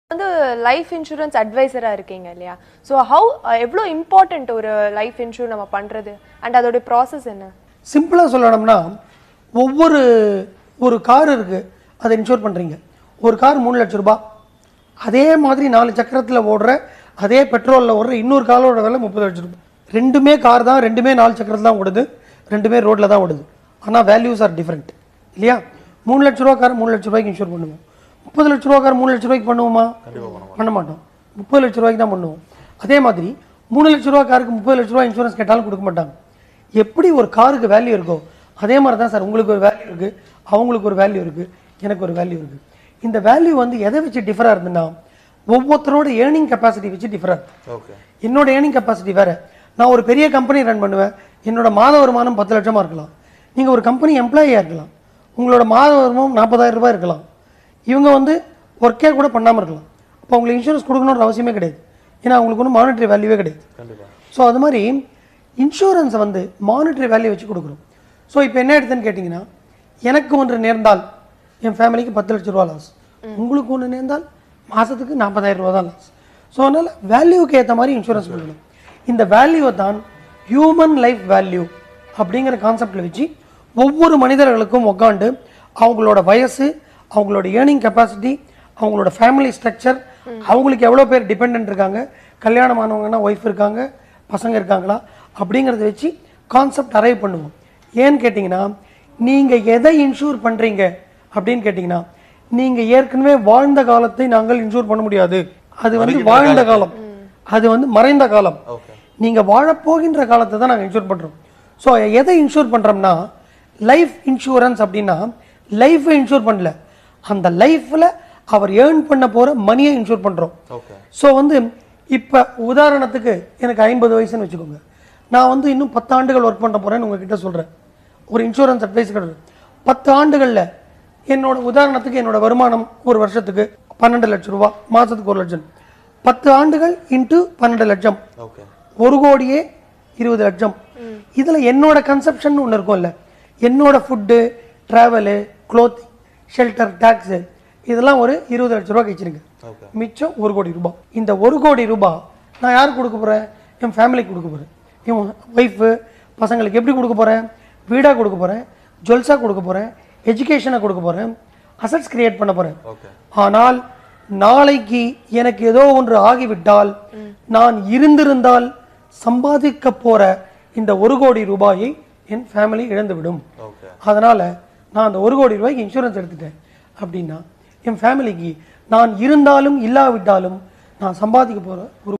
வந்து life insurance அட்வைசரா இருக்கீங்க இல்லையா ஸோ ஹவு எவ்வளோ இம்பார்ட்டன்ட் ஒரு லைஃப் இன்சூர் நம்ம பண்றது அண்ட் அதோட ப்ராசஸ் என்ன சிம்பிளாக சொல்லணும்னா ஒவ்வொரு ஒரு கார் இருக்குது அதை இன்சூர் பண்ணுறீங்க ஒரு கார் மூணு லட்ச ரூபாய் அதே மாதிரி நாலு சக்கரத்தில் ஓடுற அதே பெட்ரோலில் ஓடுற இன்னொரு காரோட விலை முப்பது லட்ச ரூபாய் ரெண்டுமே கார் தான் ரெண்டுமே நாலு சக்கரத்தில் தான் ஓடுது ரெண்டுமே ரோட்டில் தான் ஓடுது ஆனால் வேல்யூஸ் ஆர் டிஃப்ரெண்ட் இல்லையா மூணு லட்ச ரூபா கார் மூணு லட்ச ரூபாய்க்கு இன்சூர் பண்ணுவோம் முப்பது லட்ச ரூபா கார் மூணு லட்ச ரூபாய்க்கு பண்ணுவோமா பண்ண மாட்டோம் முப்பது லட்ச ரூபாய்க்கு தான் பண்ணுவோம் அதே மாதிரி மூணு லட்ச ரூபா காருக்கு முப்பது லட்ச ரூபா இன்சூரன்ஸ் கேட்டாலும் கொடுக்க மாட்டாங்க எப்படி ஒரு காருக்கு வேல்யூ இருக்கோ அதே மாதிரி தான் சார் உங்களுக்கு ஒரு வேல்யூ இருக்குது அவங்களுக்கு ஒரு வேல்யூ இருக்குது எனக்கு ஒரு வேல்யூ இருக்குது இந்த வேல்யூ வந்து எதை வச்சு டிஃபராக இருந்துன்னா ஒவ்வொருத்தரோட ஏர்னிங் கெப்பாசிட்டி வச்சு டிஃபராக ஓகே என்னோட ஏர்னிங் கெப்பாசிட்டி வேற நான் ஒரு பெரிய கம்பெனி ரன் பண்ணுவேன் என்னோட மாத வருமானம் பத்து லட்சமா இருக்கலாம் நீங்கள் ஒரு கம்பெனி எம்ப்ளாயியாக இருக்கலாம் உங்களோட மாத வருமானம் நாற்பதாயிரம் ரூபாய் இருக்கலாம் இவங்க வந்து ஒர்க்கே கூட பண்ணாமல் இருக்கலாம் அப்போ உங்களுக்கு இன்சூரன்ஸ் கொடுக்கணுன்ற அவசியமே கிடையாது ஏன்னா அவங்களுக்கு ஒன்றும் மானிட்டரி வேல்யூவே கிடையாது கண்டிப்பா ஸோ அது மாதிரி இன்சூரன்ஸை வந்து மானிட்டரி வேல்யூ வச்சு கொடுக்குறோம் ஸோ இப்போ என்ன எடுத்துன்னு கேட்டிங்கன்னா எனக்கு ஒன்று நேர்ந்தால் என் ஃபேமிலிக்கு பத்து லட்ச ரூபா லாஸ் உங்களுக்கு ஒன்று நேர்ந்தால் மாதத்துக்கு நாற்பதாயிரம் ரூபா தான் லாஸ் ஸோ அதனால் வேல்யூக்கு ஏற்ற மாதிரி இன்சூரன்ஸ் பண்ணணும் இந்த வேல்யூவை தான் ஹியூமன் லைஃப் வேல்யூ அப்படிங்கிற கான்செப்டில் வச்சு ஒவ்வொரு மனிதர்களுக்கும் உட்காந்து அவங்களோட வயசு அவங்களோட ஏர்னிங் கெப்பாசிட்டி அவங்களோட ஃபேமிலி ஸ்ட்ரக்சர் அவங்களுக்கு எவ்வளோ பேர் டிபெண்ட் இருக்காங்க கல்யாணமானவங்கன்னா ஒய்ஃப் இருக்காங்க பசங்க இருக்காங்களா அப்படிங்கிறத வச்சு கான்செப்ட் அரைவ் பண்ணுவோம் ஏன்னு கேட்டிங்கன்னா நீங்கள் எதை இன்சூர் பண்ணுறீங்க அப்படின்னு கேட்டிங்கன்னா நீங்கள் ஏற்கனவே வாழ்ந்த காலத்தை நாங்கள் இன்சூர் பண்ண முடியாது அது வந்து வாழ்ந்த காலம் அது வந்து மறைந்த காலம் ஓகே நீங்கள் வாழப்போகின்ற காலத்தை தான் நாங்கள் இன்சூர் பண்ணுறோம் ஸோ எதை இன்சூர் பண்ணுறோம்னா லைஃப் இன்சூரன்ஸ் அப்படின்னா லைஃப்பை இன்சூர் பண்ணல அந்த லைஃப்பில் அவர் ஏர்ன் பண்ண போகிற மணியை இன்சூர் பண்ணுறோம் ஓகே ஸோ வந்து இப்போ உதாரணத்துக்கு எனக்கு ஐம்பது வயசுன்னு வச்சுக்கோங்க நான் வந்து இன்னும் பத்து ஆண்டுகள் ஒர்க் பண்ண போகிறேன்னு உங்ககிட்ட சொல்கிறேன் ஒரு இன்சூரன்ஸ் அட்வைஸ் கிடையாது பத்து ஆண்டுகளில் என்னோட உதாரணத்துக்கு என்னோட வருமானம் ஒரு வருஷத்துக்கு பன்னெண்டு லட்சம் ரூபா மாதத்துக்கு ஒரு லட்சம் பத்து ஆண்டுகள் இன்ட்டு பன்னெண்டு லட்சம் ஓகே ஒரு கோடியே இருபது லட்சம் இதில் என்னோட கன்செப்ஷன் ஒன்று இருக்கும்ல என்னோட food travel clothing shelter tax இதெல்லாம் ஒரு இருபது லட்ச ரூபா கழிச்சிருங்க ஓகே மிச்சம் ஒரு கோடி ரூபாய் இந்த ஒரு கோடி ரூபாய் நான் யாருக்கு கொடுக்க போகிறேன் என் ஃபேமிலிக்கு கொடுக்க போகிறேன் என் ஒய்ஃபு பசங்களுக்கு எப்படி கொடுக்க போகிறேன் வீடாக கொடுக்க போகிறேன் ஜுவல்ஸாக கொடுக்க போகிறேன் எஜுகேஷனை கொடுக்க போகிறேன் அசட்ஸ் கிரியேட் பண்ண போகிறேன் ஓகே ஆனால் நாளைக்கு எனக்கு ஏதோ ஒன்று ஆகிவிட்டால் நான் இருந்திருந்தால் சம்பாதிக்க போற இந்த ஒரு கோடி ரூபாயை என் ஃபேமிலி இழந்துவிடும் ஓகே அதனால நான் அந்த ஒரு கோடி ரூபாய்க்கு இன்சூரன்ஸ் எடுத்துட்டேன் அப்படின்னா என் ஃபேமிலிக்கு நான் இருந்தாலும் இல்லாவிட்டாலும் நான் சம்பாதிக்க போற ஒரு